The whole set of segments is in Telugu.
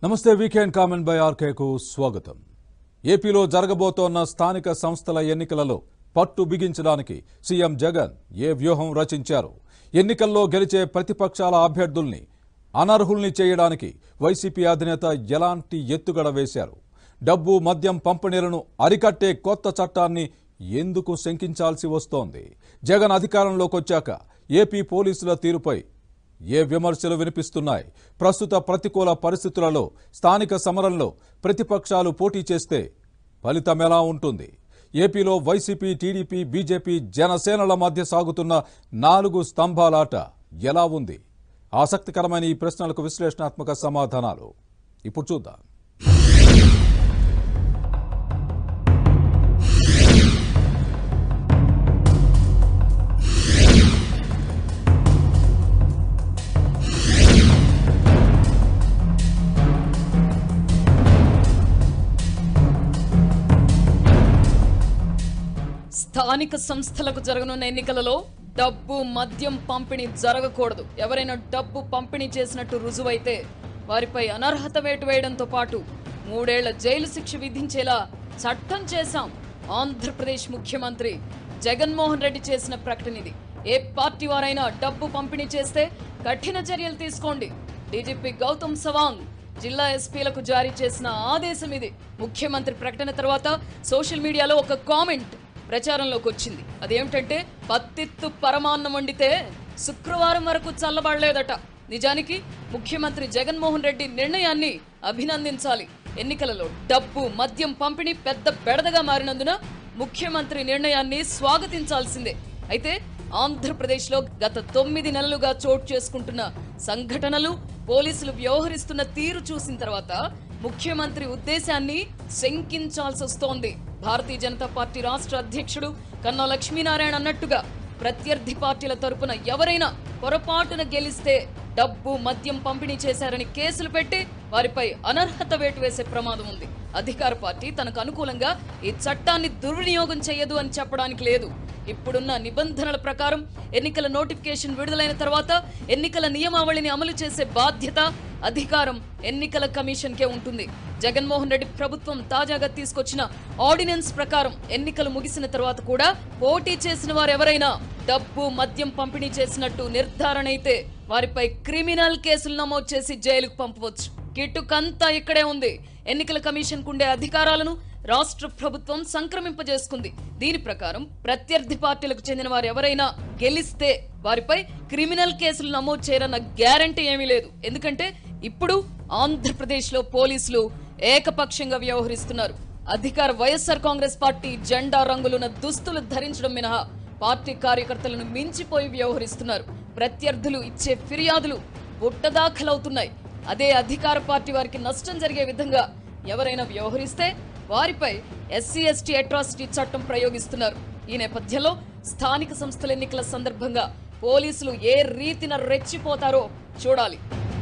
నమస్తే వీకెండ్ కామెంట్ బై ఆర్కేకు స్వాగతం ఏపీలో జరగబోతోన్న స్థానిక సంస్థల ఎన్నికలలో పట్టు బిగించడానికి సీఎం జగన్ ఏ వ్యూహం రచించారు ఎన్నికల్లో గెలిచే ప్రతిపక్షాల అభ్యర్థుల్ని అనర్హుల్ని చేయడానికి వైసీపీ అధినేత ఎలాంటి ఎత్తుగడ వేశారు డబ్బు మద్యం పంపిణీలను అరికట్టే కొత్త చట్టాన్ని ఎందుకు శంకించాల్సి వస్తోంది జగన్ అధికారంలోకి వచ్చాక ఏపీ పోలీసుల తీరుపై ఏ విమర్శలు వినిపిస్తున్నాయి ప్రస్తుత ప్రతికూల పరిస్థితులలో స్థానిక సమరంలో ప్రతిపక్షాలు పోటీ చేస్తే ఫలితం ఎలా ఉంటుంది ఏపీలో వైసీపీ టీడీపీ బీజేపీ జనసేనల మధ్య సాగుతున్న నాలుగు స్తంభాలాట ఎలా ఉంది ఆసక్తికరమైన ఈ ప్రశ్నలకు విశ్లేషణాత్మక సమాధానాలు ఇప్పుడు చూద్దాం స్థానిక సంస్థలకు జరగనున్న ఎన్నికలలో డబ్బు మద్యం పంపిణీ జరగకూడదు ఎవరైనా డబ్బు పంపిణీ చేసినట్టు రుజువైతే వారిపై అనర్హత వేటు వేయడంతో పాటు మూడేళ్ల జైలు శిక్ష విధించేలా చట్టం చేశాం ఆంధ్రప్రదేశ్ ముఖ్యమంత్రి జగన్మోహన్ రెడ్డి చేసిన ప్రకటన ఇది ఏ పార్టీ వారైనా డబ్బు పంపిణీ చేస్తే కఠిన చర్యలు తీసుకోండి డీజీపీ గౌతమ్ సవాంగ్ జిల్లా ఎస్పీలకు జారీ చేసిన ఆదేశం ఇది ముఖ్యమంత్రి ప్రకటన తర్వాత సోషల్ మీడియాలో ఒక కామెంట్ ప్రచారంలోకి వచ్చింది అదేమిటంటే పత్తిత్తు పరమాన్నం వండితే శుక్రవారం వరకు చల్లబడలేదట నిజానికి ముఖ్యమంత్రి జగన్మోహన్ రెడ్డి నిర్ణయాన్ని అభినందించాలి ఎన్నికలలో డబ్బు మద్యం పంపిణీ పెద్ద బెడదగా మారినందున ముఖ్యమంత్రి నిర్ణయాన్ని స్వాగతించాల్సిందే అయితే ఆంధ్రప్రదేశ్లో గత తొమ్మిది నెలలుగా చోటు చేసుకుంటున్న సంఘటనలు పోలీసులు వ్యవహరిస్తున్న తీరు చూసిన తర్వాత ముఖ్యమంత్రి ఉద్దేశాన్ని శంకించాల్సి వస్తోంది భారతీయ జనతా పార్టీ రాష్ట్ర అధ్యక్షుడు కన్నా లక్ష్మీనారాయణ అన్నట్టుగా ప్రత్యర్థి పార్టీల తరపున ఎవరైనా పొరపాటున గెలిస్తే డబ్బు మద్యం పంపిణీ చేశారని కేసులు పెట్టి వారిపై అనర్హత వేటు వేసే ప్రమాదం ఉంది అధికార పార్టీ తనకు అనుకూలంగా ఈ చట్టాన్ని దుర్వినియోగం చేయదు అని చెప్పడానికి లేదు ఇప్పుడున్న నిబంధనల ప్రకారం ఎన్నికల నోటిఫికేషన్ విడుదలైన తర్వాత ఎన్నికల నియమావళిని అమలు చేసే బాధ్యత అధికారం ఎన్నికల కమిషన్ కే ఉంటుంది జగన్మోహన్ రెడ్డి ప్రభుత్వం తాజాగా తీసుకొచ్చిన ఆర్డినెన్స్ ప్రకారం ఎన్నికలు ముగిసిన తర్వాత కూడా పోటీ చేసిన వారెవరైనా డబ్బు మద్యం పంపిణీ చేసినట్టు నిర్ధారణ అయితే వారిపై క్రిమినల్ కేసులు నమోదు చేసి జైలుకు పంపవచ్చు కిటుకంతా ఇక్కడే ఉంది ఎన్నికల కమిషన్ కుండే అధికారాలను రాష్ట్ర ప్రభుత్వం సంక్రమింపజేసుకుంది దీని ప్రకారం ప్రత్యర్థి పార్టీలకు చెందిన వారు ఎవరైనా గెలిస్తే వారిపై క్రిమినల్ కేసులు నమోదు చేయరన్న గ్యారంటీ ఏమీ లేదు ఎందుకంటే ఇప్పుడు ఆంధ్రప్రదేశ్ లో పోలీసులు ఏకపక్షంగా వ్యవహరిస్తున్నారు అధికార వైఎస్ఆర్ కాంగ్రెస్ పార్టీ జెండా రంగులున్న దుస్తులు ధరించడం మినహా పార్టీ కార్యకర్తలను మించిపోయి వ్యవహరిస్తున్నారు ప్రత్యర్థులు ఇచ్చే ఫిర్యాదులు బుట్టదాఖలవుతున్నాయి అదే అధికార పార్టీ వారికి నష్టం జరిగే విధంగా ఎవరైనా వ్యవహరిస్తే వారిపై ఎస్సీ ఎస్టీ అట్రాసిటీ చట్టం ప్రయోగిస్తున్నారు ఈ నేపథ్యంలో స్థానిక సంస్థల ఎన్నికల సందర్భంగా పోలీసులు ఏ రీతిన రెచ్చిపోతారో చూడాలి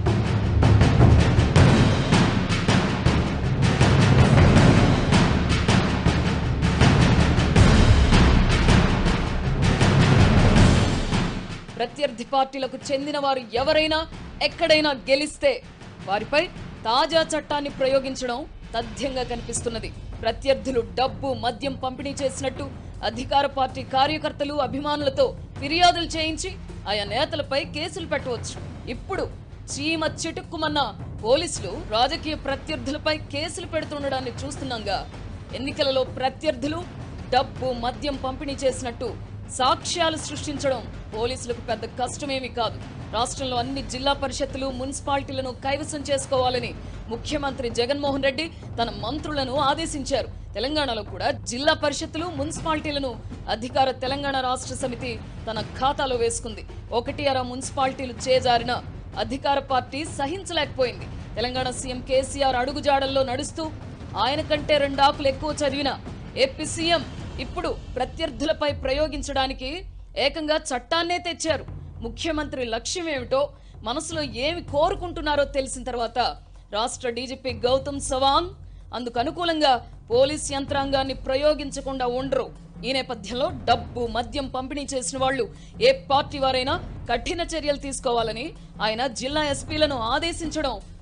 ప్రత్యర్థి పార్టీలకు చెందిన వారు ఎవరైనా ఎక్కడైనా గెలిస్తే వారిపై తాజా చట్టాన్ని ప్రయోగించడం తథ్యంగా కనిపిస్తున్నది ప్రత్యర్థులు డబ్బు మద్యం పంపిణీ చేసినట్టు అధికార పార్టీ కార్యకర్తలు అభిమానులతో ఫిర్యాదులు చేయించి ఆయా నేతలపై కేసులు పెట్టవచ్చు ఇప్పుడు చీమ చిటుక్కుమన్న పోలీసులు రాజకీయ ప్రత్యర్థులపై కేసులు పెడుతుండడాన్ని చూస్తున్నాగా ఎన్నికలలో ప్రత్యర్థులు డబ్బు మద్యం పంపిణీ చేసినట్టు సాక్ష్యాలు సృష్టించడం పోలీసులకు పెద్ద కష్టమేమీ కాదు రాష్ట్రంలో అన్ని జిల్లా పరిషత్తులు మున్సిపాలిటీలను కైవసం చేసుకోవాలని ముఖ్యమంత్రి జగన్మోహన్ రెడ్డి తన మంత్రులను ఆదేశించారు తెలంగాణలో కూడా జిల్లా పరిషత్తులు మున్సిపాలిటీలను అధికార తెలంగాణ రాష్ట్ర సమితి తన ఖాతాలో వేసుకుంది ఒకటి అర మున్సిపాలిటీలు చేజారిన అధికార పార్టీ సహించలేకపోయింది తెలంగాణ సీఎం కేసీఆర్ అడుగుజాడల్లో నడుస్తూ ఆయన కంటే రెండాకులు ఎక్కువ చదివిన ఏపీ సీఎం ఇప్పుడు ప్రత్యర్థులపై ప్రయోగించడానికి ఏకంగా చట్టాన్నే తెచ్చారు ముఖ్యమంత్రి లక్ష్యం ఏమిటో మనసులో ఏమి కోరుకుంటున్నారో తెలిసిన తర్వాత రాష్ట్ర డీజీపీ గౌతమ్ సవాంగ్ అందుకు అనుకూలంగా పోలీస్ యంత్రాంగాన్ని ప్రయోగించకుండా ఉండరు ఈ నేపథ్యంలో డబ్బు మద్యం పంపిణీ చేసిన వాళ్ళు ఏ పార్టీ వారైనా కఠిన చర్యలు తీసుకోవాలని ఆయన జిల్లా ఎస్పీలను ఆదేశించడం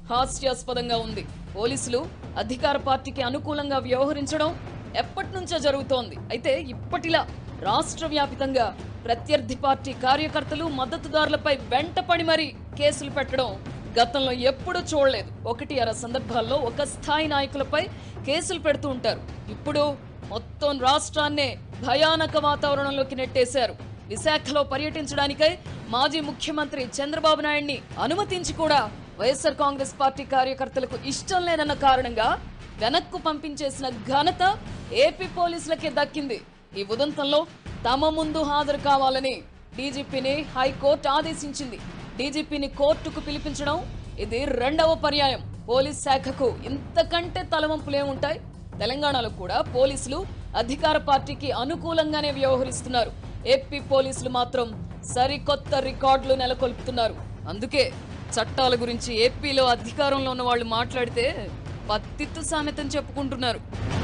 హాస్యాస్పదంగా ఉంది పోలీసులు అధికార పార్టీకి అనుకూలంగా వ్యవహరించడం ఎప్పటి నుంచో జరుగుతోంది అయితే ఇప్పటిలా రాష్ట్ర వ్యాపితంగా ప్రత్యర్థి పార్టీ కార్యకర్తలు మద్దతుదారులపై వెంటపడి మరీ కేసులు పెట్టడం గతంలో ఎప్పుడూ చూడలేదు ఒకటి అర సందర్భాల్లో ఒక స్థాయి నాయకులపై కేసులు పెడుతూ ఉంటారు ఇప్పుడు మొత్తం రాష్ట్రాన్నే భయానక వాతావరణంలోకి నెట్టేశారు విశాఖలో పర్యటించడానికై మాజీ ముఖ్యమంత్రి చంద్రబాబు నాయుడిని అనుమతించి కూడా వైఎస్ఆర్ కాంగ్రెస్ పార్టీ కార్యకర్తలకు ఇష్టం లేదన్న కారణంగా వెనక్కు పంపించేసిన ఘనత ఏపీ పోలీసులకే దక్కింది ఈ ఉదంతంలో తమ ముందు హాజరు కావాలని డీజీపీని హైకోర్టు ఆదేశించింది డీజీపీని కోర్టుకు పిలిపించడం ఇది రెండవ పర్యాయం పోలీస్ శాఖకు ఇంతకంటే తలవంపులేముంటాయి తెలంగాణలో కూడా పోలీసులు అధికార పార్టీకి అనుకూలంగానే వ్యవహరిస్తున్నారు ఏపీ పోలీసులు మాత్రం సరికొత్త రికార్డులు నెలకొల్పుతున్నారు అందుకే చట్టాల గురించి ఏపీలో అధికారంలో ఉన్న వాళ్ళు మాట్లాడితే పత్తిత్తు సామెతం చెప్పుకుంటున్నారు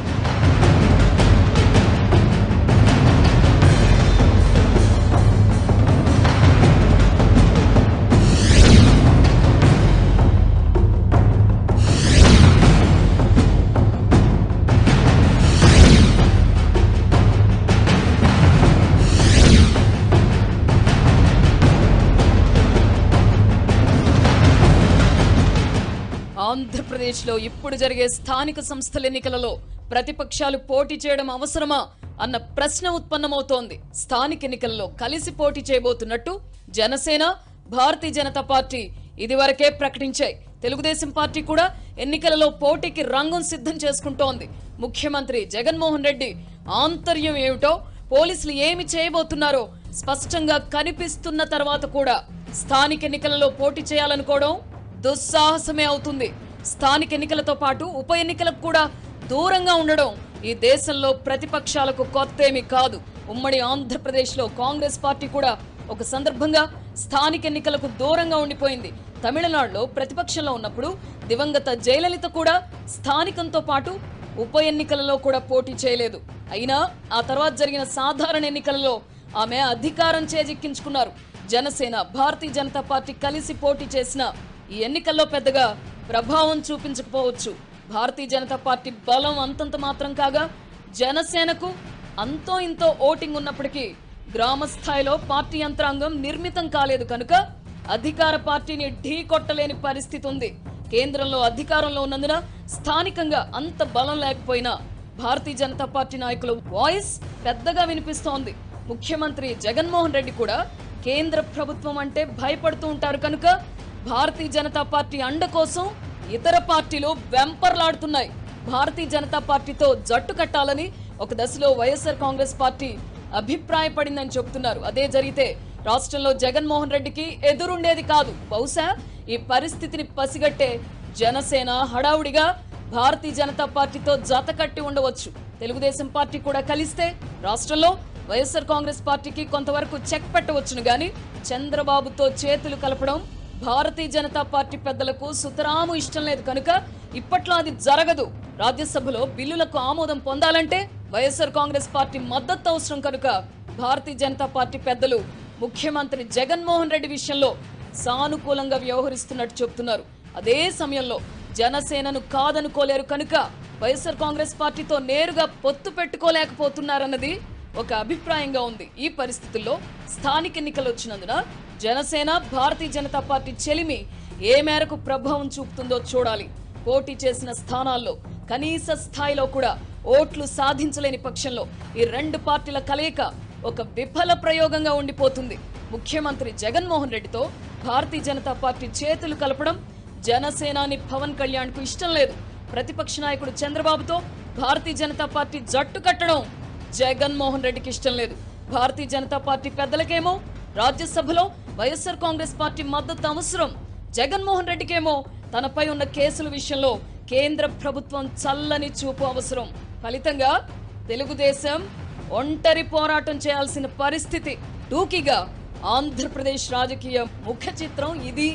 ఆంధ్రప్రదేశ్లో ఇప్పుడు జరిగే స్థానిక సంస్థల ఎన్నికలలో ప్రతిపక్షాలు పోటీ చేయడం అవసరమా అన్న ప్రశ్న ఉత్పన్నమవుతోంది స్థానిక ఎన్నికల్లో కలిసి పోటీ చేయబోతున్నట్టు జనసేన భారతీయ జనతా పార్టీ ఇదివరకే ప్రకటించాయి తెలుగుదేశం పార్టీ కూడా ఎన్నికలలో పోటీకి రంగం సిద్ధం చేసుకుంటోంది ముఖ్యమంత్రి జగన్మోహన్ రెడ్డి ఆంతర్యం ఏమిటో పోలీసులు ఏమి చేయబోతున్నారో స్పష్టంగా కనిపిస్తున్న తర్వాత కూడా స్థానిక ఎన్నికలలో పోటీ చేయాలనుకోవడం దుస్సాహసమే అవుతుంది స్థానిక ఎన్నికలతో పాటు ఉప ఎన్నికలకు కూడా దూరంగా ఉండడం ఈ దేశంలో ప్రతిపక్షాలకు కొత్తేమీ కాదు ఉమ్మడి ఆంధ్రప్రదేశ్లో కాంగ్రెస్ పార్టీ కూడా ఒక సందర్భంగా స్థానిక ఎన్నికలకు దూరంగా ఉండిపోయింది తమిళనాడులో ప్రతిపక్షంలో ఉన్నప్పుడు దివంగత జయలలిత కూడా స్థానికంతో పాటు ఉప ఎన్నికలలో కూడా పోటీ చేయలేదు అయినా ఆ తర్వాత జరిగిన సాధారణ ఎన్నికలలో ఆమె అధికారం చేజిక్కించుకున్నారు జనసేన భారతీయ జనతా పార్టీ కలిసి పోటీ చేసిన ఈ ఎన్నికల్లో పెద్దగా ప్రభావం చూపించకపోవచ్చు భారతీయ జనతా పార్టీ బలం అంతంత మాత్రం కాగా జనసేనకు అంతో ఇంతో ఓటింగ్ ఉన్నప్పటికీ గ్రామ స్థాయిలో పార్టీ యంత్రాంగం నిర్మితం కాలేదు కనుక అధికార పార్టీని ఢీ కొట్టలేని పరిస్థితి ఉంది కేంద్రంలో అధికారంలో ఉన్నందున స్థానికంగా అంత బలం లేకపోయినా భారతీయ జనతా పార్టీ నాయకుల వాయిస్ పెద్దగా వినిపిస్తోంది ముఖ్యమంత్రి జగన్మోహన్ రెడ్డి కూడా కేంద్ర ప్రభుత్వం అంటే భయపడుతూ ఉంటారు కనుక భారతీయ జనతా పార్టీ అండ కోసం ఇతర పార్టీలు వెంపర్లాడుతున్నాయి భారతీయ జనతా పార్టీతో జట్టు కట్టాలని ఒక దశలో వైఎస్ఆర్ కాంగ్రెస్ పార్టీ అభిప్రాయపడిందని చెబుతున్నారు అదే జరిగితే రాష్ట్రంలో జగన్మోహన్ రెడ్డికి ఎదురుండేది కాదు బహుశా ఈ పరిస్థితిని పసిగట్టే జనసేన హడావుడిగా భారతీయ జనతా పార్టీతో జత కట్టి ఉండవచ్చు తెలుగుదేశం పార్టీ కూడా కలిస్తే రాష్ట్రంలో వైఎస్ఆర్ కాంగ్రెస్ పార్టీకి కొంతవరకు చెక్ పెట్టవచ్చును గాని చంద్రబాబుతో చేతులు కలపడం భారతీయ జనతా పార్టీ పెద్దలకు సుతరాము ఇష్టం లేదు కనుక ఇప్పట్లో అది జరగదు రాజ్యసభలో బిల్లులకు ఆమోదం పొందాలంటే వైఎస్ఆర్ కాంగ్రెస్ పార్టీ మద్దతు అవసరం కనుక భారతీయ జనతా పార్టీ పెద్దలు ముఖ్యమంత్రి జగన్మోహన్ రెడ్డి విషయంలో సానుకూలంగా వ్యవహరిస్తున్నట్టు చెబుతున్నారు అదే సమయంలో జనసేనను కాదనుకోలేరు కనుక వైఎస్ఆర్ కాంగ్రెస్ పార్టీతో నేరుగా పొత్తు పెట్టుకోలేకపోతున్నారన్నది ఒక అభిప్రాయంగా ఉంది ఈ పరిస్థితుల్లో స్థానిక ఎన్నికలు వచ్చినందున జనసేన భారతీయ జనతా పార్టీ చెలిమి ఏ మేరకు ప్రభావం చూపుతుందో చూడాలి పోటీ చేసిన స్థానాల్లో కనీస స్థాయిలో కూడా ఓట్లు సాధించలేని పక్షంలో ఈ రెండు పార్టీల కలయిక ఒక విఫల ప్రయోగంగా ఉండిపోతుంది ముఖ్యమంత్రి జగన్మోహన్ రెడ్డితో భారతీయ జనతా పార్టీ చేతులు కలపడం జనసేనాని పవన్ కళ్యాణ్ కు ఇష్టం లేదు ప్రతిపక్ష నాయకుడు చంద్రబాబుతో భారతీయ జనతా పార్టీ జట్టు కట్టడం జగన్మోహన్ రెడ్డికి ఇష్టం లేదు భారతీయ జనతా పార్టీ పెద్దలకేమో రాజ్యసభలో వైఎస్ఆర్ కాంగ్రెస్ పార్టీ మద్దతు అవసరం జగన్మోహన్ రెడ్డికేమో తనపై ఉన్న కేసుల విషయంలో కేంద్ర ప్రభుత్వం చల్లని చూపు అవసరం ఫలితంగా తెలుగుదేశం ఒంటరి పోరాటం చేయాల్సిన పరిస్థితి టూకీగా ఆంధ్రప్రదేశ్ రాజకీయ ముఖ చిత్రం ఇది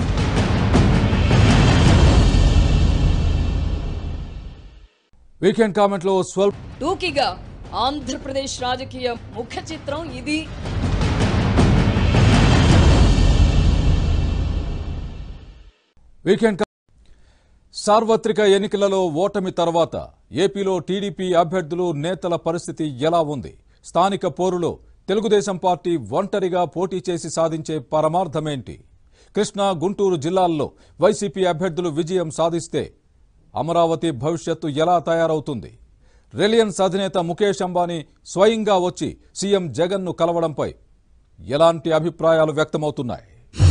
వీకెండ్ కామెంట్లో స్వల్ప టూకీగా ఆంధ్రప్రదేశ్ రాజకీయ ముఖ చిత్రం ఇది వీకెండ్ కా- సార్వత్రిక ఎన్నికలలో ఓటమి తర్వాత ఏపీలో టీడీపీ అభ్యర్థులు నేతల పరిస్థితి ఎలా ఉంది స్థానిక పోరులో తెలుగుదేశం పార్టీ ఒంటరిగా పోటీ చేసి సాధించే పరమార్థమేంటి కృష్ణా గుంటూరు జిల్లాల్లో వైసీపీ అభ్యర్థులు విజయం సాధిస్తే అమరావతి భవిష్యత్తు ఎలా తయారవుతుంది రిలయన్స్ అధినేత ముఖేష్ అంబానీ స్వయంగా వచ్చి సీఎం జగన్ను కలవడంపై ఎలాంటి అభిప్రాయాలు వ్యక్తమవుతున్నాయి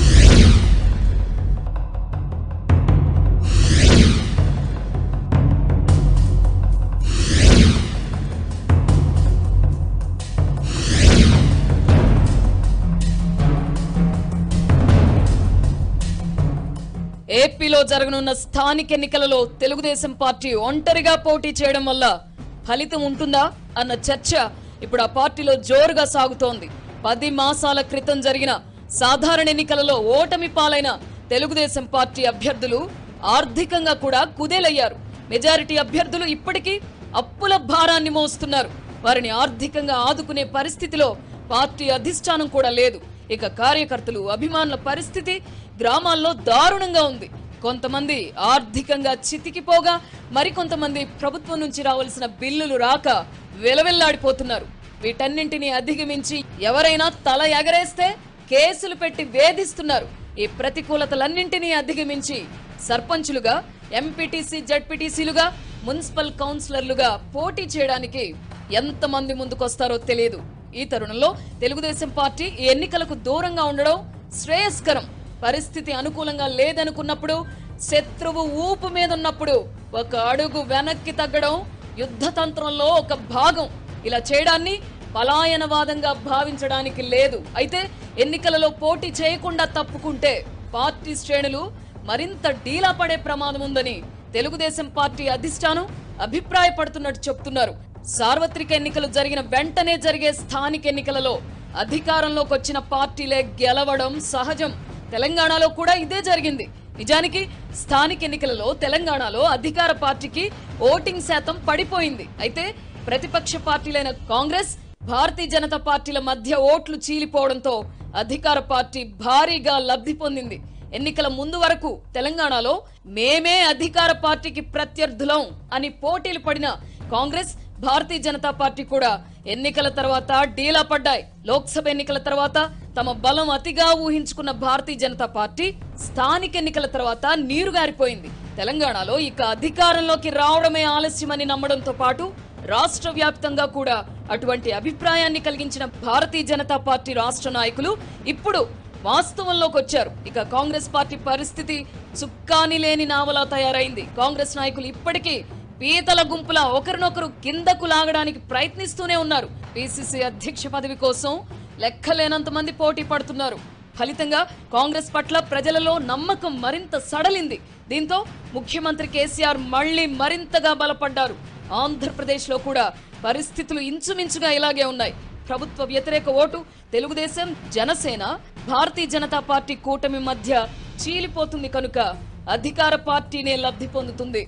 ఏపీలో జరగనున్న స్థానిక ఎన్నికలలో తెలుగుదేశం పార్టీ ఒంటరిగా పోటీ చేయడం వల్ల ఫలితం ఉంటుందా అన్న చర్చ ఇప్పుడు ఆ పార్టీలో జోరుగా సాగుతోంది పది మాసాల క్రితం జరిగిన సాధారణ ఎన్నికలలో ఓటమి పాలైన తెలుగుదేశం పార్టీ అభ్యర్థులు ఆర్థికంగా కూడా కుదేలయ్యారు మెజారిటీ అభ్యర్థులు ఇప్పటికీ అప్పుల భారాన్ని మోస్తున్నారు వారిని ఆర్థికంగా ఆదుకునే పరిస్థితిలో పార్టీ అధిష్టానం కూడా లేదు ఇక కార్యకర్తలు అభిమానుల పరిస్థితి గ్రామాల్లో దారుణంగా ఉంది కొంతమంది ఆర్థికంగా చితికిపోగా మరికొంతమంది ప్రభుత్వం నుంచి రావాల్సిన బిల్లులు రాక వెలవెల్లాడిపోతున్నారు వీటన్నింటినీ అధిగమించి ఎవరైనా తల ఎగరేస్తే కేసులు పెట్టి వేధిస్తున్నారు ఈ ప్రతికూలతలన్నింటినీ అధిగమించి సర్పంచులుగా ఎంపీటీసీ జడ్పీటీసీలుగా మున్సిపల్ కౌన్సిలర్లుగా పోటీ చేయడానికి ఎంతమంది ముందుకొస్తారో తెలియదు ఈ తరుణంలో తెలుగుదేశం పార్టీ ఈ ఎన్నికలకు దూరంగా ఉండడం శ్రేయస్కరం పరిస్థితి అనుకూలంగా లేదనుకున్నప్పుడు శత్రువు ఊపు మీద ఉన్నప్పుడు ఒక అడుగు వెనక్కి తగ్గడం యుద్ధ తంత్రంలో ఒక భాగం ఇలా చేయడాన్ని పలాయనవాదంగా భావించడానికి లేదు అయితే ఎన్నికలలో పోటీ చేయకుండా తప్పుకుంటే పార్టీ శ్రేణులు మరింత డీలా పడే ప్రమాదం ఉందని తెలుగుదేశం పార్టీ అధిష్టానం అభిప్రాయపడుతున్నట్టు చెప్తున్నారు సార్వత్రిక ఎన్నికలు జరిగిన వెంటనే జరిగే స్థానిక ఎన్నికలలో అధికారంలోకి వచ్చిన పార్టీలే గెలవడం సహజం తెలంగాణలో కూడా ఇదే జరిగింది నిజానికి స్థానిక ఎన్నికలలో తెలంగాణలో అధికార పార్టీకి ఓటింగ్ శాతం పడిపోయింది అయితే ప్రతిపక్ష పార్టీలైన కాంగ్రెస్ భారతీయ జనతా పార్టీల మధ్య ఓట్లు చీలిపోవడంతో అధికార పార్టీ భారీగా లబ్ధి పొందింది ఎన్నికల ముందు వరకు తెలంగాణలో మేమే అధికార పార్టీకి ప్రత్యర్థులం అని పోటీలు పడిన కాంగ్రెస్ భారతీయ జనతా పార్టీ కూడా ఎన్నికల తర్వాత డీలా పడ్డాయి లోక్సభ ఎన్నికల తర్వాత తమ బలం అతిగా ఊహించుకున్న భారతీయ జనతా పార్టీ స్థానిక ఎన్నికల తర్వాత నీరుగారిపోయింది తెలంగాణలో ఇక అధికారంలోకి రావడమే ఆలస్యమని నమ్మడంతో పాటు రాష్ట్ర వ్యాప్తంగా కూడా అటువంటి అభిప్రాయాన్ని కలిగించిన భారతీయ జనతా పార్టీ రాష్ట్ర నాయకులు ఇప్పుడు వాస్తవంలోకి వచ్చారు ఇక కాంగ్రెస్ పార్టీ పరిస్థితి చుక్కాని లేని నావలా తయారైంది కాంగ్రెస్ నాయకులు ఇప్పటికీ పీతల గుంపుల ఒకరినొకరు కిందకు లాగడానికి ప్రయత్నిస్తూనే ఉన్నారు పిసిసి అధ్యక్ష పదవి కోసం లెక్కలేనంత మంది పోటీ పడుతున్నారు ఫలితంగా కాంగ్రెస్ పట్ల ప్రజలలో నమ్మకం మరింత సడలింది దీంతో ముఖ్యమంత్రి కేసీఆర్ మళ్లీ మరింతగా బలపడ్డారు ఆంధ్రప్రదేశ్లో కూడా పరిస్థితులు ఇంచుమించుగా ఇలాగే ఉన్నాయి ప్రభుత్వ వ్యతిరేక ఓటు తెలుగుదేశం జనసేన భారతీయ జనతా పార్టీ కూటమి మధ్య చీలిపోతుంది కనుక అధికార పార్టీనే లబ్ధి పొందుతుంది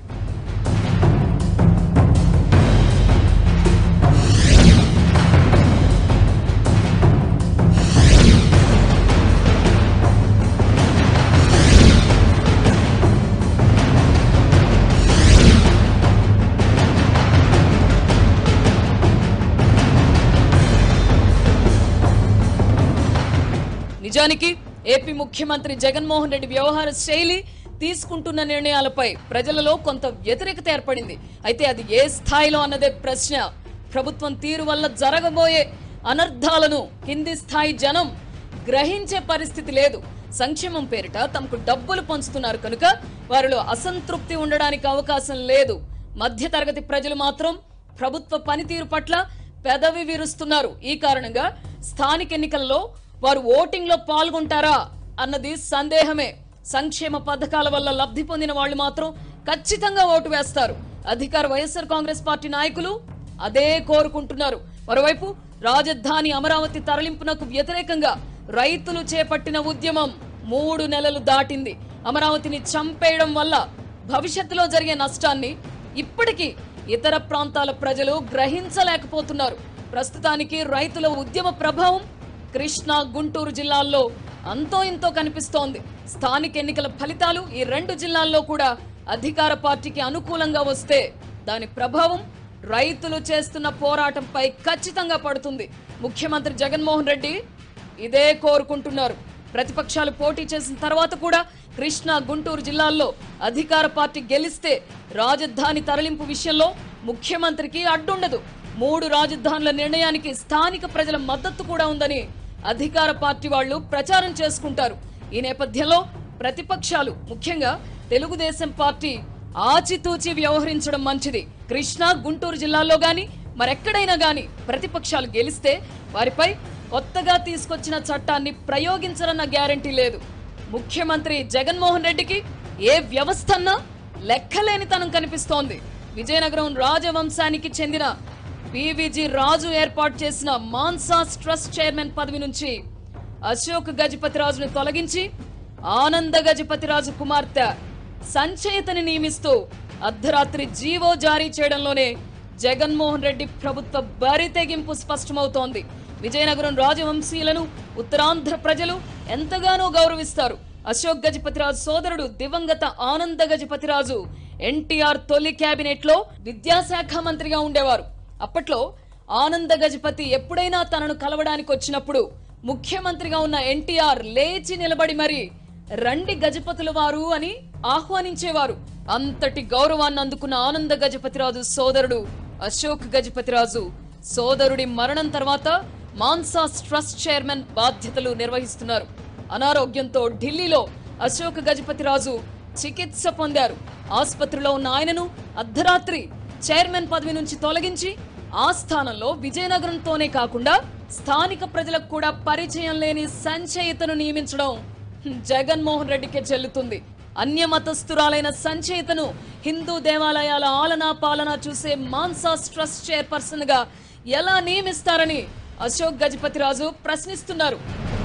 నిజానికి ఏపీ ముఖ్యమంత్రి జగన్మోహన్ రెడ్డి వ్యవహార శైలి తీసుకుంటున్న నిర్ణయాలపై ప్రజలలో కొంత వ్యతిరేకత ఏర్పడింది అయితే అది ఏ స్థాయిలో అన్నదే ప్రశ్న ప్రభుత్వం తీరు వల్ల జరగబోయే అనర్థాలను కింది స్థాయి జనం గ్రహించే పరిస్థితి లేదు సంక్షేమం పేరిట తమకు డబ్బులు పంచుతున్నారు కనుక వారిలో అసంతృప్తి ఉండడానికి అవకాశం లేదు మధ్యతరగతి ప్రజలు మాత్రం ప్రభుత్వ పనితీరు పట్ల పెదవి విరుస్తున్నారు ఈ కారణంగా స్థానిక ఎన్నికల్లో వారు ఓటింగ్ లో పాల్గొంటారా అన్నది సందేహమే సంక్షేమ పథకాల వల్ల లబ్ధి పొందిన వాళ్ళు మాత్రం ఖచ్చితంగా ఓటు వేస్తారు అధికార వైఎస్ఆర్ కాంగ్రెస్ పార్టీ నాయకులు అదే కోరుకుంటున్నారు మరోవైపు రాజధాని అమరావతి తరలింపునకు వ్యతిరేకంగా రైతులు చేపట్టిన ఉద్యమం మూడు నెలలు దాటింది అమరావతిని చంపేయడం వల్ల భవిష్యత్తులో జరిగే నష్టాన్ని ఇప్పటికీ ఇతర ప్రాంతాల ప్రజలు గ్రహించలేకపోతున్నారు ప్రస్తుతానికి రైతుల ఉద్యమ ప్రభావం కృష్ణా గుంటూరు జిల్లాల్లో అంతో ఇంతో కనిపిస్తోంది స్థానిక ఎన్నికల ఫలితాలు ఈ రెండు జిల్లాల్లో కూడా అధికార పార్టీకి అనుకూలంగా వస్తే దాని ప్రభావం రైతులు చేస్తున్న పోరాటంపై ఖచ్చితంగా పడుతుంది ముఖ్యమంత్రి జగన్మోహన్ రెడ్డి ఇదే కోరుకుంటున్నారు ప్రతిపక్షాలు పోటీ చేసిన తర్వాత కూడా కృష్ణా గుంటూరు జిల్లాల్లో అధికార పార్టీ గెలిస్తే రాజధాని తరలింపు విషయంలో ముఖ్యమంత్రికి అడ్డుండదు మూడు రాజధానుల నిర్ణయానికి స్థానిక ప్రజల మద్దతు కూడా ఉందని అధికార పార్టీ వాళ్ళు ప్రచారం చేసుకుంటారు ఈ నేపథ్యంలో ప్రతిపక్షాలు ముఖ్యంగా తెలుగుదేశం పార్టీ ఆచితూచి వ్యవహరించడం మంచిది కృష్ణా గుంటూరు జిల్లాల్లో గాని మరెక్కడైనా గాని ప్రతిపక్షాలు గెలిస్తే వారిపై కొత్తగా తీసుకొచ్చిన చట్టాన్ని ప్రయోగించరన్న గ్యారంటీ లేదు ముఖ్యమంత్రి జగన్మోహన్ రెడ్డికి ఏ వ్యవస్థన్నా లెక్కలేనితనం కనిపిస్తోంది విజయనగరం రాజవంశానికి చెందిన పివిజి రాజు ఏర్పాటు చేసిన మాన్సాస్ ట్రస్ట్ చైర్మన్ పదవి నుంచి అశోక్ గజపతిరాజును తొలగించి ఆనంద గజపతిరాజు కుమార్తె సంచయితని నియమిస్తూ అర్ధరాత్రి జీవో జారీ చేయడంలోనే జగన్మోహన్ రెడ్డి ప్రభుత్వ బరి తెగింపు స్పష్టమవుతోంది విజయనగరం రాజవంశీయులను ఉత్తరాంధ్ర ప్రజలు ఎంతగానో గౌరవిస్తారు అశోక్ గజపతిరాజు సోదరుడు దివంగత ఆనంద గజపతిరాజు ఎన్టీఆర్ తొలి కేబినెట్ లో విద్యాశాఖ మంత్రిగా ఉండేవారు అప్పట్లో ఆనంద గజపతి ఎప్పుడైనా తనను కలవడానికి వచ్చినప్పుడు ముఖ్యమంత్రిగా ఉన్న ఎన్టీఆర్ లేచి నిలబడి మరి రండి గజపతుల వారు అని ఆహ్వానించేవారు అంతటి గౌరవాన్ని అందుకున్న ఆనంద గజపతిరాజు సోదరుడు అశోక్ గజపతిరాజు సోదరుడి మరణం తర్వాత మాన్సాస్ ట్రస్ట్ చైర్మన్ బాధ్యతలు నిర్వహిస్తున్నారు అనారోగ్యంతో ఢిల్లీలో అశోక్ గజపతిరాజు చికిత్స పొందారు ఆసుపత్రిలో ఉన్న ఆయనను అర్ధరాత్రి చైర్మన్ పదవి నుంచి తొలగించి ఆ స్థానంలో విజయనగరంతోనే కాకుండా స్థానిక ప్రజలకు కూడా పరిచయం లేని సంచయితను నియమించడం జగన్మోహన్ రెడ్డికే చెల్లుతుంది అన్యమతస్థురాలైన సంచయితను హిందూ దేవాలయాల ఆలనా పాలన చూసే మాన్సాస్ ట్రస్ట్ చైర్పర్సన్ గా ఎలా నియమిస్తారని అశోక్ గజపతిరాజు ప్రశ్నిస్తున్నారు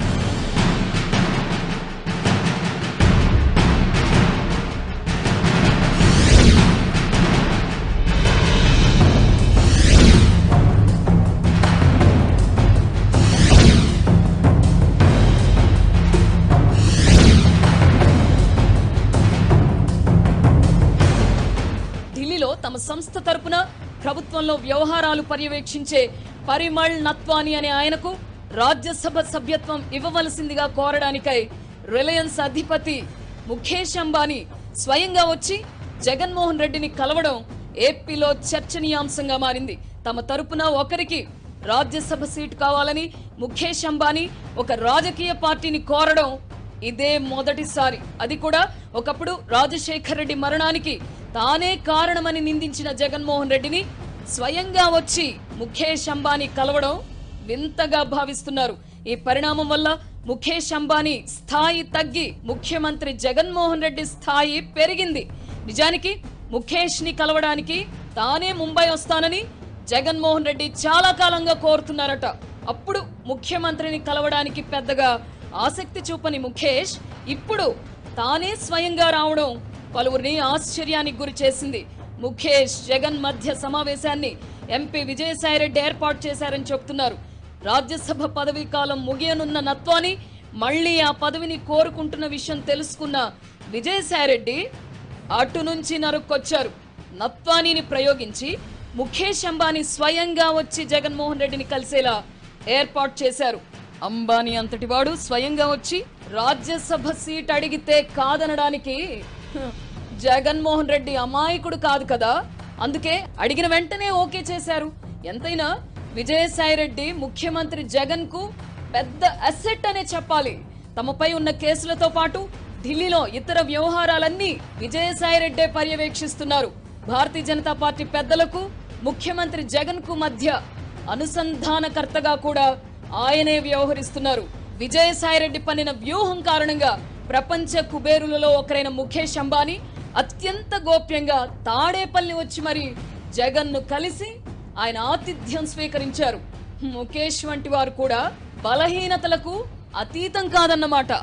ఢిల్లీలో తమ సంస్థ తరపున ప్రభుత్వంలో వ్యవహారాలు పర్యవేక్షించే పరిమళ్ నత్వాని అనే ఆయనకు రాజ్యసభ సభ్యత్వం ఇవ్వవలసిందిగా కోరడానికై రిలయన్స్ అధిపతి ముఖేష్ అంబానీ స్వయంగా వచ్చి జగన్మోహన్ రెడ్డిని కలవడం ఏపీలో చర్చనీయాంశంగా మారింది తమ తరపున ఒకరికి రాజ్యసభ సీటు కావాలని ముఖేష్ అంబానీ ఒక రాజకీయ పార్టీని కోరడం ఇదే మొదటిసారి అది కూడా ఒకప్పుడు రాజశేఖర్ రెడ్డి మరణానికి తానే కారణమని నిందించిన జగన్మోహన్ రెడ్డిని స్వయంగా వచ్చి ముఖేష్ అంబానీ కలవడం వింతగా భావిస్తున్నారు ఈ పరిణామం వల్ల ముఖేష్ అంబానీ స్థాయి తగ్గి ముఖ్యమంత్రి జగన్మోహన్ రెడ్డి స్థాయి పెరిగింది నిజానికి ముఖేష్ ని కలవడానికి తానే ముంబై వస్తానని జగన్మోహన్ రెడ్డి చాలా కాలంగా కోరుతున్నారట అప్పుడు ముఖ్యమంత్రిని కలవడానికి పెద్దగా ఆసక్తి చూపని ముఖేష్ ఇప్పుడు తానే స్వయంగా రావడం పలువురిని ఆశ్చర్యానికి గురి చేసింది ముఖేష్ జగన్ మధ్య సమావేశాన్ని ఎంపీ విజయసాయిరెడ్డి ఏర్పాటు చేశారని చెబుతున్నారు రాజ్యసభ పదవీ కాలం ముగియనున్న నత్వాని మళ్ళీ ఆ పదవిని కోరుకుంటున్న విషయం తెలుసుకున్న విజయసాయిరెడ్డి అటు నుంచి నరుక్కొచ్చారు నత్వానీని ప్రయోగించి ముఖేష్ అంబానీ స్వయంగా వచ్చి జగన్మోహన్ రెడ్డిని కలిసేలా ఏర్పాటు చేశారు అంబానీ అంతటివాడు స్వయంగా వచ్చి రాజ్యసభ సీట్ అడిగితే కాదనడానికి హ, జగన్మోహన్ రెడ్డి అమాయకుడు కాదు కదా అందుకే అడిగిన వెంటనే ఓకే చేశారు ఎంతైనా విజయసాయి రెడ్డి ముఖ్యమంత్రి జగన్ కు పెద్ద అసెట్ అనే చెప్పాలి తమపై ఉన్న కేసులతో పాటు ఢిల్లీలో ఇతర వ్యవహారాలన్నీ విజయసాయి రెడ్డే పర్యవేక్షిస్తున్నారు భారతీయ జనతా పార్టీ పెద్దలకు ముఖ్యమంత్రి జగన్ కు మధ్య అనుసంధానకర్తగా కూడా ఆయనే వ్యవహరిస్తున్నారు విజయసాయిరెడ్డి పన్నిన వ్యూహం కారణంగా ప్రపంచ కుబేరులలో ఒకరైన ముఖేష్ అంబానీ అత్యంత గోప్యంగా తాడేపల్లి వచ్చి మరి జగన్ ను కలిసి ఆయన ఆతిథ్యం స్వీకరించారు ముఖేష్ వంటి వారు కూడా బలహీనతలకు అతీతం కాదన్నమాట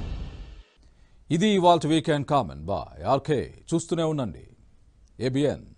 ఇది ఇవాల్టి వీకెండ్ కామన్ బాయ్ ఆర్కే చూస్తూనే ఉండండి ఏబిఎన్